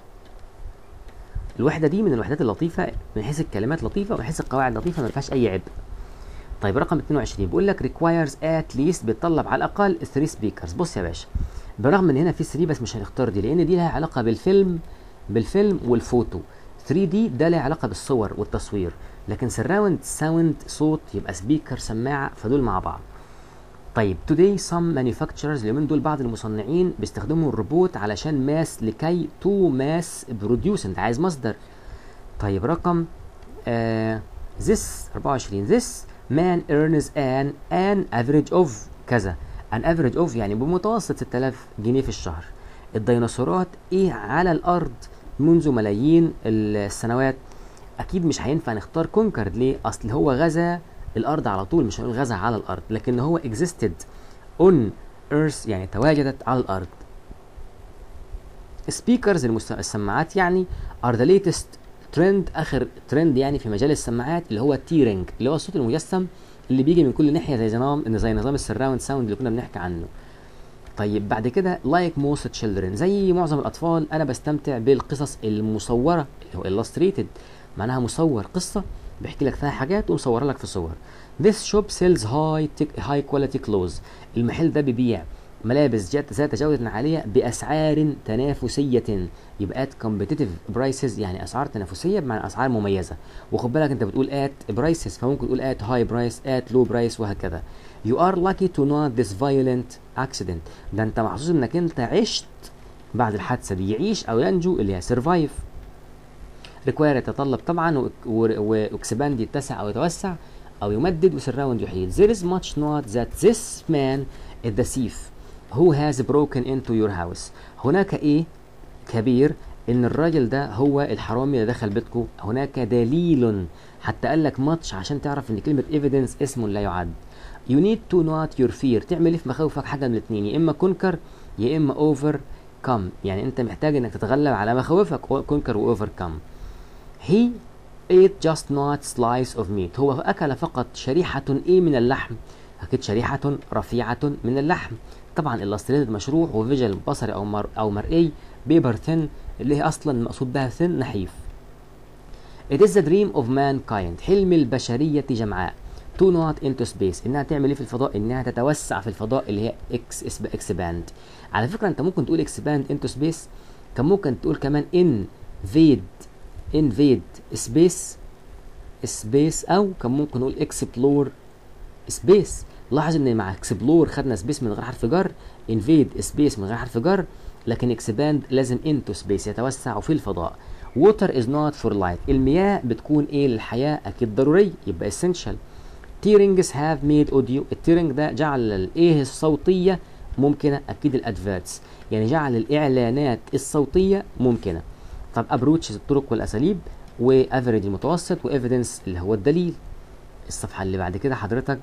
الوحده دي من الوحدات اللطيفه من حيث الكلمات لطيفه ومن حيث القواعد لطيفه ما فيهاش اي عبء طيب رقم 22 بيقول لك requires at least بتطلب على الاقل 3 سبيكرز بص يا باشا برغم ان هنا في 3 بس مش هنختار دي لان دي لها علاقه بالفيلم بالفيلم والفوتو 3 دي ده لها علاقه بالصور والتصوير لكن سراوند ساوند صوت يبقى سبيكر سماعه فدول مع بعض طيب today some manufacturers اليومين دول بعض المصنعين بيستخدموا الروبوت علشان ماس لكي تو ماس بروديوس انت عايز مصدر طيب رقم آه this 24 this man earns an an average of كذا an average of يعني بمتوسط 6000 جنيه في الشهر الديناصورات ايه على الارض منذ ملايين السنوات اكيد مش هينفع نختار كونكرد ليه اصل هو غزا الارض على طول مش هنقول غزا على الارض لكن هو existed on earth يعني تواجدت على الارض سبيكرز السماعات يعني are the latest ترند اخر ترند يعني في مجال السماعات اللي هو التيرنج اللي هو الصوت المجسم اللي بيجي من كل ناحيه زي نظام زي نظام السراوند ساوند اللي كنا بنحكي عنه طيب بعد كده لايك موست تشيلدرن زي معظم الاطفال انا بستمتع بالقصص المصوره اللي هو illustrated معناها مصور قصه بيحكي لك فيها حاجات ومصورها لك في صور This shop sells high high quality clothes المحل ده بيبيع ملابس ذات ذات جودة عالية بأسعار تنافسية يبقى at competitive prices يعني أسعار تنافسية بمعنى أسعار مميزة وخد بالك أنت بتقول at prices فممكن تقول at high price at low price وهكذا You are lucky to not this violent accident ده أنت محظوظ إنك أنت عشت بعد الحادثة دي يعيش أو ينجو اللي هي survive require يتطلب طبعا واكسباند يتسع أو يتوسع أو يمدد وسراوند يحيل There is much not that this man is the thief who has broken into your house هناك ايه كبير ان الراجل ده هو الحرامي اللي دخل بيتكم هناك دليل حتى قال لك ماتش عشان تعرف ان كلمه evidence اسم لا يعد you need to not your fear تعمل ايه في مخاوفك حاجه من الاثنين يا اما كونكر يا اما اوفر كم يعني انت محتاج انك تتغلب على مخاوفك كونكر واوفر كم he ate just not slice of meat هو اكل فقط شريحه ايه من اللحم اكيد شريحه رفيعه من اللحم طبعا الاستريد مشروع وفيجوال بصري او مر او مرئي بيبر ثن اللي هي اصلا المقصود بها ثن نحيف It is the dream of mankind حلم البشرية جمعاء to not into space انها تعمل ايه في الفضاء انها تتوسع في الفضاء اللي هي اكس اكسباند على فكرة انت ممكن تقول اكسباند into space كان ممكن تقول كمان invade invade space space او كان ممكن نقول explore space لاحظ ان مع اكسبلور خدنا سبيس من غير حرف جر انفيد سبيس من غير حرف جر لكن اكسباند لازم انتو سبيس يتوسع في الفضاء ووتر از نوت فور لايت المياه بتكون ايه للحياه اكيد ضروري يبقى essential تيرنجز هاف ميد اوديو التيرنج ده جعل الايه الصوتيه ممكنه اكيد الادفيرتس يعني جعل الاعلانات الصوتيه ممكنه طب ابروتشز الطرق والاساليب وافريج المتوسط وايفيدنس اللي هو الدليل الصفحه اللي بعد كده حضرتك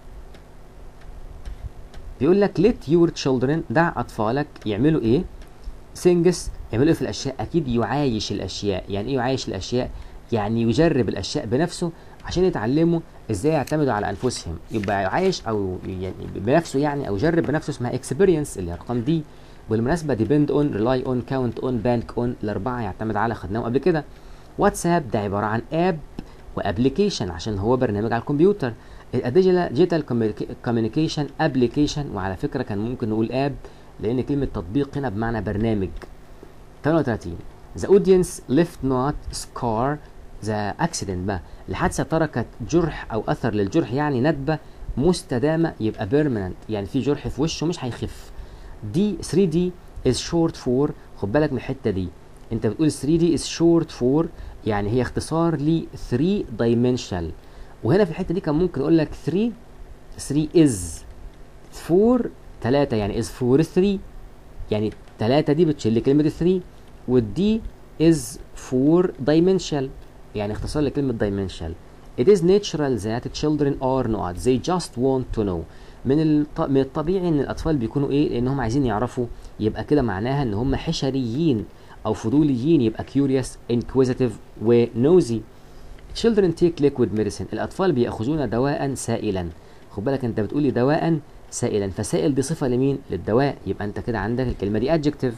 بيقول لك let your children دع اطفالك يعملوا ايه سينجس يعملوا ايه في الاشياء اكيد يعايش الاشياء يعني ايه يعايش الاشياء يعني يجرب الاشياء بنفسه عشان يتعلموا ازاي يعتمدوا على انفسهم يبقى يعايش او يعني بنفسه يعني او يجرب بنفسه اسمها experience اللي هي رقم دي بالمناسبه depend on rely on count on bank on الاربعه يعتمد على خدناهم قبل كده واتساب ده عباره عن اب وابلكيشن عشان هو برنامج على الكمبيوتر الديجيتال كوميونيكيشن ابلكيشن وعلى فكره كان ممكن نقول اب لان كلمه تطبيق هنا بمعنى برنامج 38 The audience left not scar the accident بقى الحادثه تركت جرح او اثر للجرح يعني ندبه مستدامه يبقى permanent يعني في جرح في وشه مش هيخف دي 3 دي is short for خد بالك من الحته دي انت بتقول 3 دي is short for يعني هي اختصار ل 3 dimensional وهنا في الحته دي كان ممكن اقول لك 3 3 از 4 3 يعني از 4 3 يعني 3 دي بتشيل كلمه 3 والدي از 4 dimensional يعني اختصار لكلمه dimensional It is natural that children are not they just want to know من الط... من الطبيعي ان الاطفال بيكونوا ايه لانهم عايزين يعرفوا يبقى كده معناها ان هم حشريين او فضوليين يبقى curious inquisitive و nosy Children take liquid medicine الأطفال بيأخذون دواء سائلا خد بالك انت بتقولي دواء سائلا فسائل دي صفه لمين للدواء يبقى انت كده عندك الكلمه دي adjective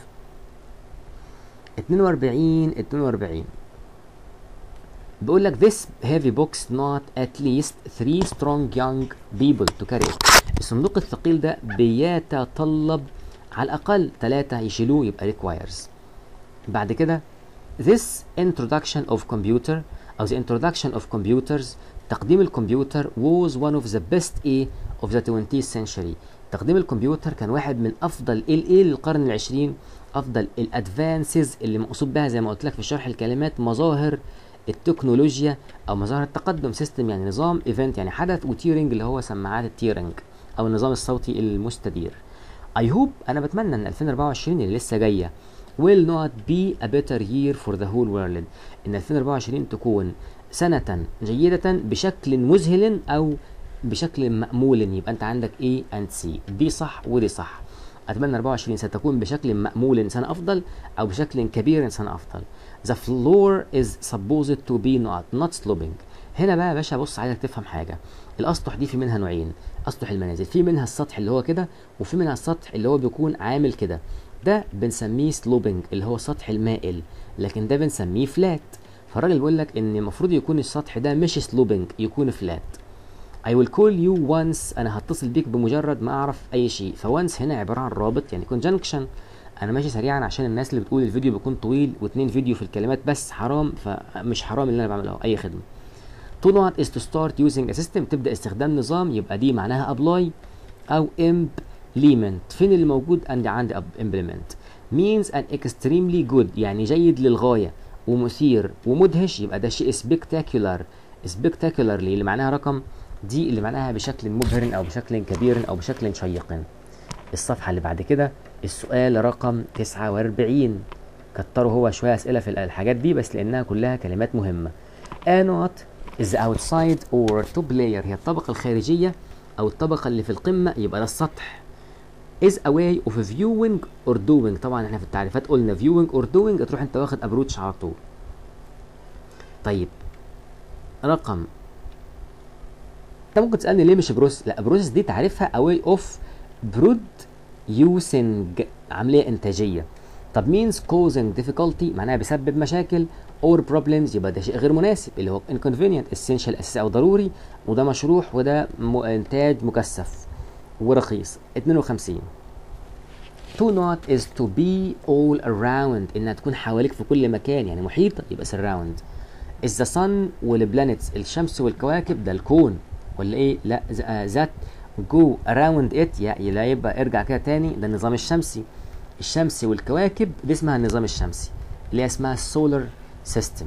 42 42 بيقول لك this heavy box not at least three strong young people to carry it الصندوق الثقيل ده بيتطلب على الأقل ثلاثة يشيلوه يبقى requires بعد كده this introduction of computer أو the introduction of computers تقديم الكمبيوتر was one of the best A of the 20th century تقديم الكمبيوتر كان واحد من أفضل ال A للقرن العشرين أفضل الادفانسز اللي مقصود بها زي ما قلت لك في شرح الكلمات مظاهر التكنولوجيا او مظاهر التقدم سيستم يعني نظام ايفنت يعني حدث وتيرنج اللي هو سماعات التيرنج او النظام الصوتي المستدير اي هوب انا بتمنى ان 2024 اللي لسه جايه will not be a better year for the whole world ان 2024 تكون سنة جيدة بشكل مذهل او بشكل مأمول يبقى انت عندك A and C دي صح ودي صح اتمنى 24 ستكون بشكل مأمول سنة افضل او بشكل كبير سنة افضل The floor is supposed to be not not sloping. هنا بقى يا باشا بص عايزك تفهم حاجة. الأسطح دي في منها نوعين، أسطح المنازل، في منها السطح اللي هو كده وفي منها السطح اللي هو بيكون عامل كده. ده بنسميه sloping اللي هو السطح المائل، لكن ده بنسميه فلات. فالراجل بيقول لك إن المفروض يكون السطح ده مش sloping يكون فلات. I will call you once أنا هتصل بيك بمجرد ما أعرف أي شيء، فونس هنا عبارة عن رابط يعني conjunction انا ماشي سريعا عشان الناس اللي بتقول الفيديو بيكون طويل واتنين فيديو في الكلمات بس حرام فمش حرام اللي انا بعمله اي خدمه to not is to start using a system تبدا استخدام نظام يبقى دي معناها apply او implement فين اللي موجود عندي عندي implement means an extremely good يعني جيد للغايه ومثير ومدهش يبقى ده شيء spectacular spectacularly اللي معناها رقم دي اللي معناها بشكل مبهر او بشكل كبير او بشكل شيق الصفحه اللي بعد كده السؤال رقم 49 كتروا هو شويه اسئله في الحاجات دي بس لانها كلها كلمات مهمه a not is outside or top layer هي الطبقه الخارجيه او الطبقه اللي في القمه يبقى ده السطح is a way of viewing or doing طبعا احنا في التعريفات قلنا viewing or doing تروح انت واخد ابروتش على طول طيب رقم انت ممكن تسالني ليه مش بروسس لا بروسس دي تعريفها a way of producing عمليه انتاجيه طب means causing difficulty معناها بيسبب مشاكل or problems يبقى ده شيء غير مناسب اللي هو inconvenient essential اساسي او ضروري وده مشروح وده م- انتاج مكثف ورخيص 52 to not is to be all around انها تكون حواليك في كل مكان يعني محيطه يبقى surround is the sun والبلانيتس الشمس والكواكب ده الكون ولا ايه لا ذات جو around it يا لا يبقى ارجع كده تاني ده النظام الشمسي الشمس والكواكب دي اسمها النظام الشمسي اللي هي اسمها السولار سيستم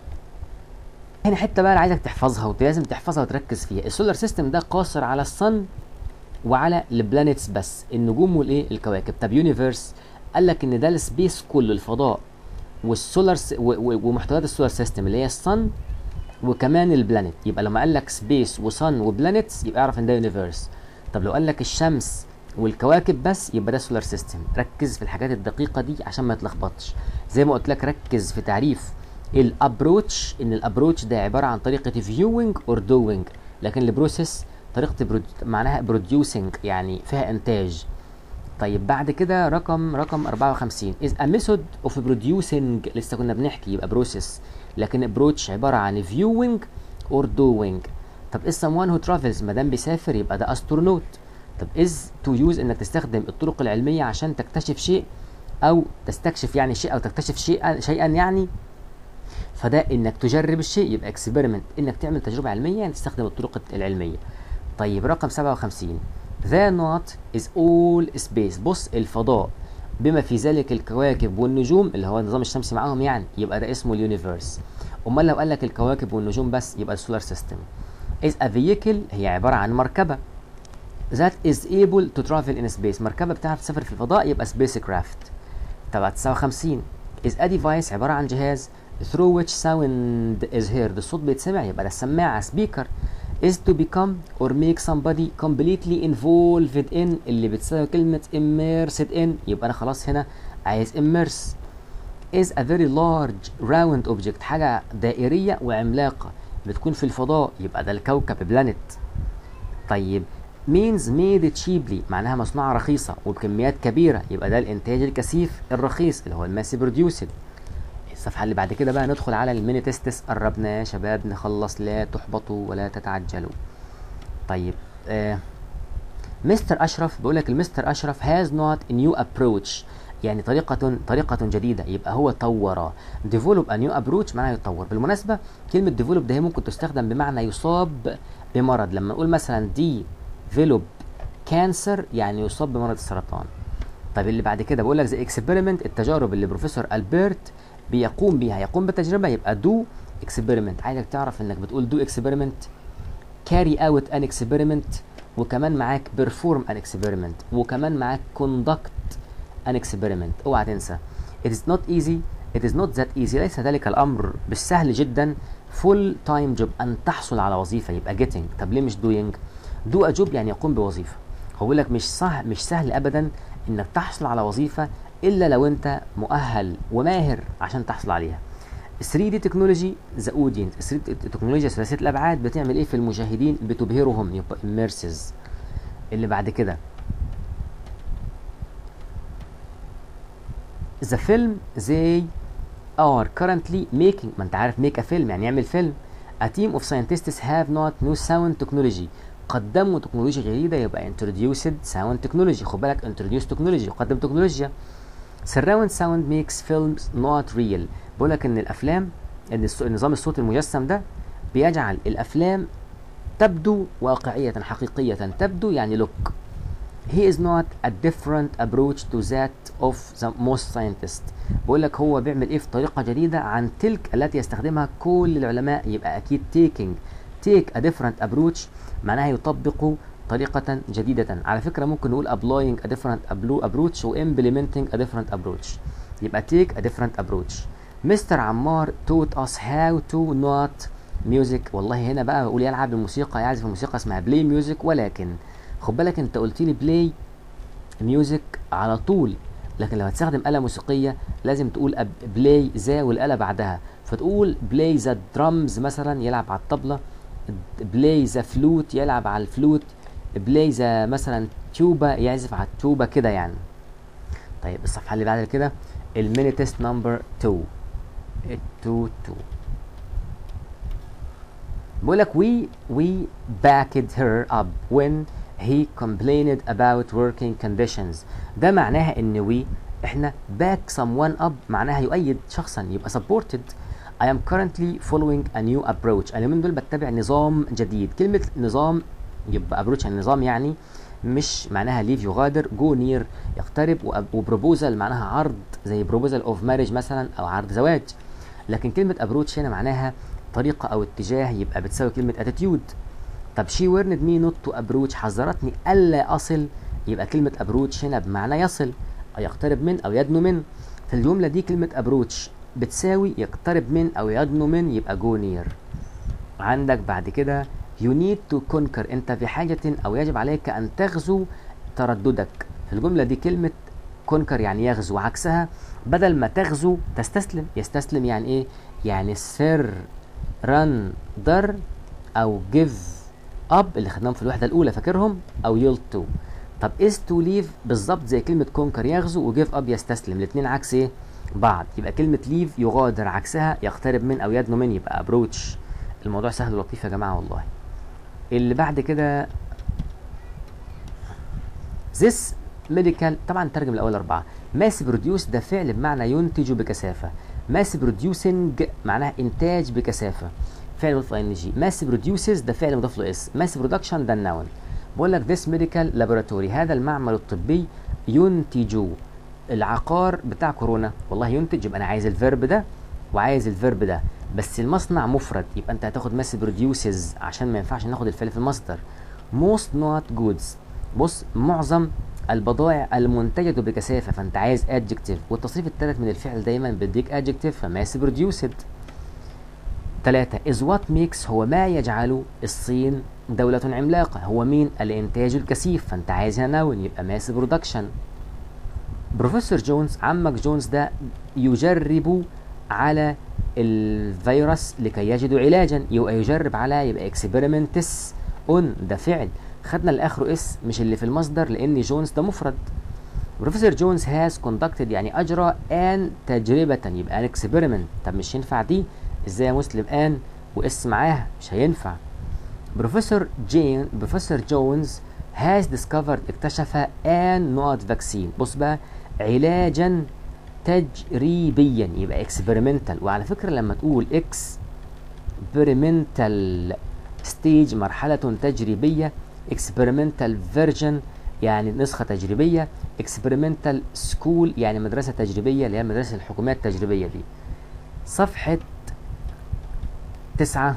هنا حته بقى أنا عايزك تحفظها ولازم تحفظها وتركز فيها السولار سيستم ده قاصر على الصن وعلى البلانيتس بس النجوم والايه الكواكب طب يونيفرس قال لك ان ده السبيس كله الفضاء والسولار س... و... و... ومحتويات السولار سيستم اللي هي الصن وكمان البلانيت يبقى لما قال لك سبيس وصن وبلانيتس يبقى اعرف ان ده يونيفرس طب لو قال لك الشمس والكواكب بس يبقى ده سولار سيستم ركز في الحاجات الدقيقه دي عشان ما تلخبطش زي ما قلت لك ركز في تعريف الابروتش ان الابروتش ده عباره عن طريقه فيوينج اور دوينج لكن البروسيس طريقه برود... معناها بروديوسنج يعني فيها انتاج طيب بعد كده رقم رقم 54 is a method of producing لسه كنا بنحكي يبقى بروسيس لكن approach عباره عن viewing or doing طب is someone who travels ما دام بيسافر يبقى ده astronaut طب is to use انك تستخدم الطرق العلميه عشان تكتشف شيء او تستكشف يعني شيء او تكتشف شيئا شيئا يعني فده انك تجرب الشيء يبقى اكسبيرمنت انك تعمل تجربه علميه يعني تستخدم الطرق العلميه طيب رقم 57 The not is all space بص الفضاء بما في ذلك الكواكب والنجوم اللي هو النظام الشمسي معاهم يعني يبقى ده اسمه اليونيفرس امال لو قال لك الكواكب والنجوم بس يبقى السولار سيستم is a vehicle هي عباره عن مركبه that is able to travel in space مركبه بتعرف تسافر في الفضاء يبقى space craft تبع 59 is a device عباره عن جهاز through which sound is heard الصوت بيتسمع يبقى ده السماعه سبيكر is to become or make somebody completely involved in اللي بتساوي كلمة immersed in يبقى أنا خلاص هنا عايز immerse is a very large round object حاجة دائرية وعملاقة بتكون في الفضاء يبقى ده الكوكب بلانت طيب means made cheaply معناها مصنوعة رخيصة وبكميات كبيرة يبقى ده الإنتاج الكثيف الرخيص اللي هو الماسي بروديوسد الصفحة اللي بعد كده بقى ندخل على الميني تيستس قربنا يا شباب نخلص لا تحبطوا ولا تتعجلوا طيب آه مستر أشرف بيقول لك المستر أشرف has not a new approach يعني طريقة طريقة جديدة يبقى هو طور develop a new approach معناها يطور بالمناسبة كلمة develop ده هي ممكن تستخدم بمعنى يصاب بمرض لما نقول مثلا دي develop cancer يعني يصاب بمرض السرطان طيب اللي بعد كده بقول لك زي اكسبيرمنت التجارب اللي بروفيسور البرت بيقوم بيها يقوم بتجربه يبقى دو اكسبيرمنت عايزك تعرف انك بتقول دو اكسبيرمنت كاري اوت ان اكسبيرمنت وكمان معاك بيرفورم ان اكسبيرمنت وكمان معاك كوندكت ان اكسبيرمنت اوعى تنسى it is not easy it is not that easy ليس ذلك الامر بالسهل جدا فول تايم جوب ان تحصل على وظيفه يبقى getting طب ليه مش doing دو جوب يعني يقوم بوظيفه هو بيقول لك مش سهل مش سهل ابدا انك تحصل على وظيفه الا لو انت مؤهل وماهر عشان تحصل عليها 3 دي تكنولوجي ذا اودينس 3 دي تكنولوجيا ثلاثيه الابعاد بتعمل ايه في المشاهدين بتبهرهم يبقى immerses اللي بعد كده the film they are currently making ما انت عارف make a film يعني يعمل فيلم a team of scientists have not new sound technology قدموا تكنولوجيا جديده يبقى introduced sound technology خد بالك introduced technology قدم تكنولوجيا surround sound makes films not real بقول لك ان الافلام ان نظام الصوت المجسم ده بيجعل الافلام تبدو واقعيه حقيقيه تبدو يعني look he is not a different approach to that of the most scientists بقول لك هو بيعمل ايه في طريقه جديده عن تلك التي يستخدمها كل العلماء يبقى اكيد taking take a different approach معناها يطبق طريقة جديدة على فكرة ممكن نقول applying a different approach و implementing a different approach يبقى take a different approach مستر عمار taught us how to not music والله هنا بقى بقول يلعب الموسيقى يعزف الموسيقى اسمها play music ولكن خد بالك انت قلت لي play music على طول لكن لو هتستخدم آلة موسيقية لازم تقول play ذا والآلة بعدها فتقول play the drums مثلا يلعب على الطبلة بلاي ذا فلوت يلعب على الفلوت بلاي ذا مثلا تيوبا يعزف على التوبة كده يعني طيب الصفحة اللي بعد كده الميني تيست نمبر 2 2 2 بيقول لك we we backed her up when he complained about working conditions ده معناها ان we احنا back someone up معناها يؤيد شخصا يبقى supported I am currently following a new approach اليومين دول بتبع نظام جديد كلمة نظام يبقى approach يعني نظام يعني مش معناها ليف يغادر جو نير يقترب وبروبوزال معناها عرض زي بروبوزال اوف ماريج مثلا او عرض زواج لكن كلمة ابروتش هنا معناها طريقة او اتجاه يبقى بتساوي كلمة اتيتيود طب شي ورند مي نوت تو ابروتش حذرتني الا اصل يبقى كلمة ابروتش هنا بمعنى يصل او يقترب من او يدنو من في الجملة دي كلمة ابروتش بتساوي يقترب من او يدنو من يبقى جو نير عندك بعد كده you need to conquer انت في حاجة او يجب عليك ان تغزو ترددك في الجملة دي كلمة conquer يعني يغزو عكسها بدل ما تغزو تستسلم يستسلم يعني ايه يعني سر رن در او give up اللي خدناهم في الوحدة الاولى فاكرهم او yield to طب is to leave بالظبط زي كلمة conquer يغزو و give up يستسلم الاتنين عكس ايه بعض يبقى كلمة leave يغادر عكسها يقترب من او يدنو من يبقى approach الموضوع سهل ولطيف يا جماعة والله اللي بعد كده this medical طبعا ترجم الاول اربعه mass produce ده فعل بمعنى ينتج بكثافه mass producing معناها انتاج بكثافه فعل مضاف ان جي mass produces ده فعل مضاف له اس mass production ده النون بقول لك this medical laboratory هذا المعمل الطبي ينتج العقار بتاع كورونا والله ينتج يبقى انا عايز الفيرب ده وعايز الفيرب ده بس المصنع مفرد يبقى انت هتاخد ماس بروديوسز عشان ما ينفعش ناخد الفعل في المصدر most not goods بص معظم البضائع المنتجة بكثافة فانت عايز adjective والتصريف الثالث من الفعل دايما بيديك adjective فماس produced ثلاثة is what makes هو ما يجعل الصين دولة عملاقة هو مين الإنتاج الكثيف فأنت عايز هنا نون يبقى ماس برودكشن بروفيسور جونز عمك جونز ده يجرب على الفيروس لكي يجدوا علاجا يبقى يجرب على يبقى اكسبيرمنتس اون ده فعل خدنا اللي اخره اس مش اللي في المصدر لان جونز ده مفرد بروفيسور جونز هاز كوندكتد يعني اجرى ان تجربه يبقى ان اكسبيرمنت طب مش ينفع دي ازاي يا مسلم ان واس معاها مش هينفع بروفيسور جين بروفيسور جونز هاز ديسكفرد اكتشف ان نوت فاكسين بص بقى علاجا تجريبيا يبقى اكسبيرمنتال وعلى فكره لما تقول اكسبيرمنتال ستيج مرحله تجريبيه اكسبيرمنتال فيرجن يعني نسخه تجريبيه اكسبيرمنتال سكول يعني مدرسه تجريبيه اللي هي المدرسه الحكوميه التجريبيه دي صفحه تسعة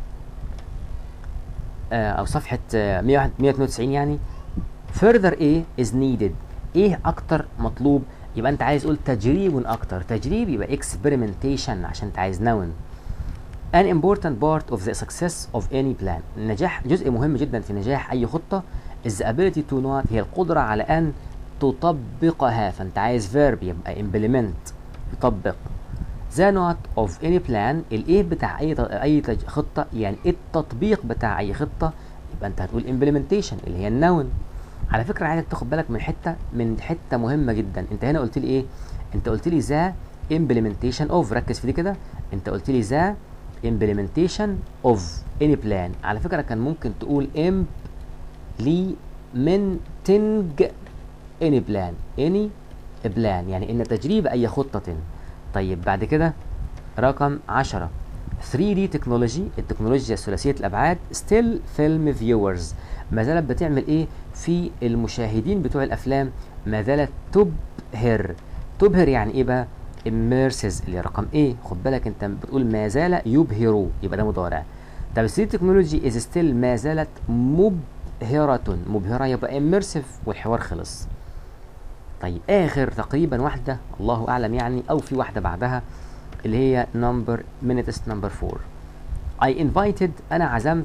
آه، او صفحه آه، 192 يعني further ايه is needed ايه اكتر مطلوب يبقى انت عايز تقول تجريب اكتر تجريب يبقى experimentation عشان انت عايز نون an important part of the success of any plan النجاح جزء مهم جدا في نجاح اي خطه is the ability to not هي القدره على ان تطبقها فانت عايز verb يبقى implement يطبق the not of any plan الايه بتاع اي اي تج- خطه يعني التطبيق بتاع اي خطه يبقى انت هتقول implementation اللي هي النون على فكره عايزك تاخد بالك من حته من حته مهمه جدا انت هنا قلت لي ايه انت قلت لي ذا implementation of ركز في دي كده انت قلت لي ذا implementation of any plan على فكره كان ممكن تقول implementing any plan any plan يعني ان تجريب اي خطه طيب بعد كده رقم 10 3D تكنولوجي التكنولوجيا ثلاثيه الابعاد still film viewers ما زالت بتعمل ايه في المشاهدين بتوع الافلام ما زالت تبهر تبهر يعني ايه بقى immerses اللي رقم ايه خد بالك انت بتقول ما زال يبهر يبقى ده مضارع طب السي تكنولوجي از ستيل ما زالت مبهرة مبهرة يبقى immersive والحوار خلص طيب اخر تقريبا واحدة الله اعلم يعني او في واحدة بعدها اللي هي نمبر مينيتس نمبر 4 I invited انا عزمت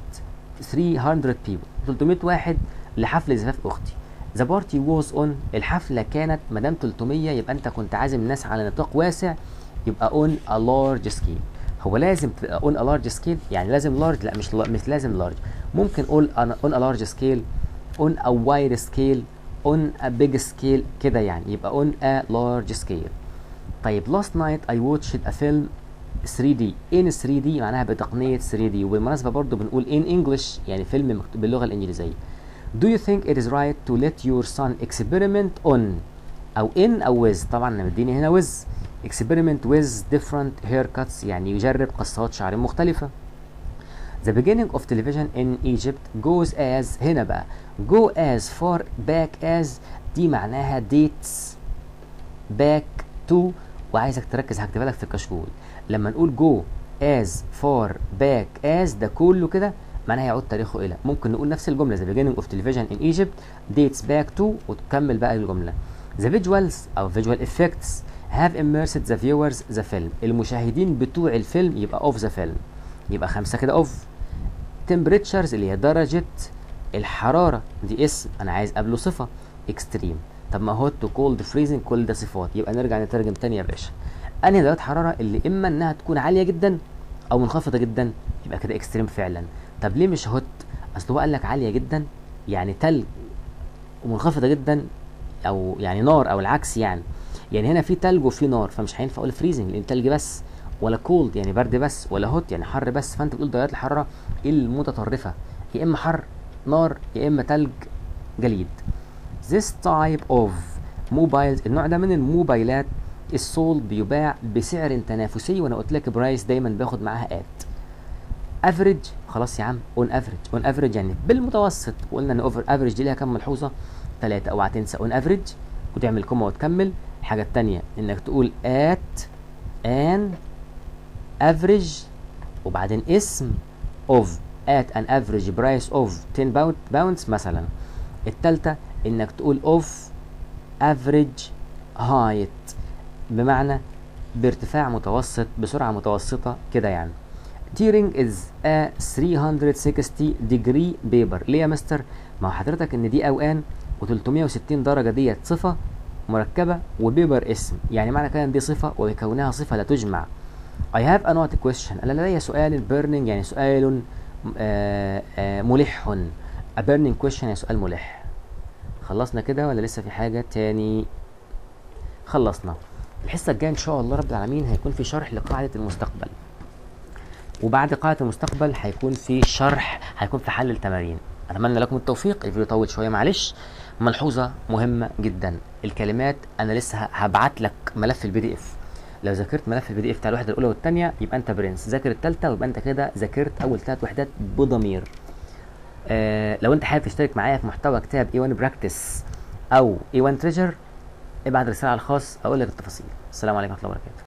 300 people 300 واحد لحفل زفاف اختي ذا بارتي واز اون الحفله كانت ما دام 300 يبقى انت كنت عازم ناس على نطاق واسع يبقى اون ا لارج سكيل هو لازم تبقى اون ا لارج سكيل يعني لازم لارج لا مش مش لازم لارج ممكن اقول اون ا لارج سكيل اون ا وايد سكيل اون ا بيج سكيل كده يعني يبقى اون ا لارج سكيل طيب لاست نايت اي واتشد ا فيلم 3 دي ان 3 دي معناها بتقنيه 3 دي وبالمناسبه برضو بنقول ان انجلش يعني فيلم مكتوب باللغه الانجليزيه Do you think it is right to let your son experiment on أو in أو with طبعا أنا مديني هنا with experiment with different haircuts يعني يجرب قصات شعر مختلفة The beginning of television in Egypt goes as هنا بقى go as far back as دي معناها dates back to وعايزك تركز هكتبها لك في الكشكول لما نقول go as far back as ده كله كده معناها يعود تاريخه الى ممكن نقول نفس الجمله the beginning of television in Egypt dates back to وتكمل بقى الجمله the visuals او visual effects have immersed the viewers the film المشاهدين بتوع الفيلم يبقى of the film يبقى خمسه كده of temperatures اللي هي درجه الحراره دي اسم انا عايز قبله صفه extreme طب ما هوت تو كولد فريزنج كل ده صفات يبقى نرجع نترجم تاني يا باشا انهي درجات حراره اللي اما انها تكون عاليه جدا او منخفضه جدا يبقى كده اكستريم فعلا طب ليه مش هوت اصل هو قال لك عاليه جدا يعني تلج ومنخفضه جدا او يعني نار او العكس يعني يعني هنا في تلج وفي نار فمش هينفع اقول فريزنج لان تلج بس ولا كولد يعني برد بس ولا هوت يعني حر بس فانت بتقول درجات الحراره المتطرفه يا اما حر نار يا اما تلج جليد This type of mobiles النوع ده من الموبايلات السول بيباع بسعر تنافسي وانا قلت لك برايس دايما باخد معاها ات افريج خلاص يا عم اون افريج اون افريج يعني بالمتوسط وقلنا ان اوفر افريج دي ليها كام ملحوظه ثلاثه اوعى تنسى اون افريج وتعمل كوما وتكمل الحاجه الثانيه انك تقول ات ان افريج وبعدين اسم اوف at an average price of 10 pounds مثلا الثالثه انك تقول اوف افريج هايت بمعنى بارتفاع متوسط بسرعه متوسطه كده يعني tearing is a 360 degree paper ليه يا مستر ما هو حضرتك ان دي اوان و360 درجه ديت صفه مركبه وبيبر اسم يعني معنى كده ان دي صفه وكونها صفه لا تجمع I have another question أنا لدي سؤال burning يعني سؤال آآ آآ ملح a burning question يا سؤال ملح خلصنا كده ولا لسه في حاجة تاني خلصنا الحصة الجاية إن شاء الله رب العالمين هيكون في شرح لقاعدة المستقبل وبعد قاعدة المستقبل هيكون في شرح هيكون في حل التمارين أتمنى لكم التوفيق الفيديو طول شوية معلش ملحوظة مهمة جدا الكلمات أنا لسه هبعت لك ملف البي دي اف لو ذاكرت ملف البي دي اف بتاع الوحدة الأولى والثانية يبقى أنت برنس ذاكر الثالثة ويبقى أنت كده ذاكرت أول ثلاث وحدات بضمير آه لو أنت حابب تشترك معايا في محتوى كتاب A1 براكتس أو A1 تريجر ابعت رسالة على الخاص أقول لك التفاصيل السلام عليكم ورحمة الله وبركاته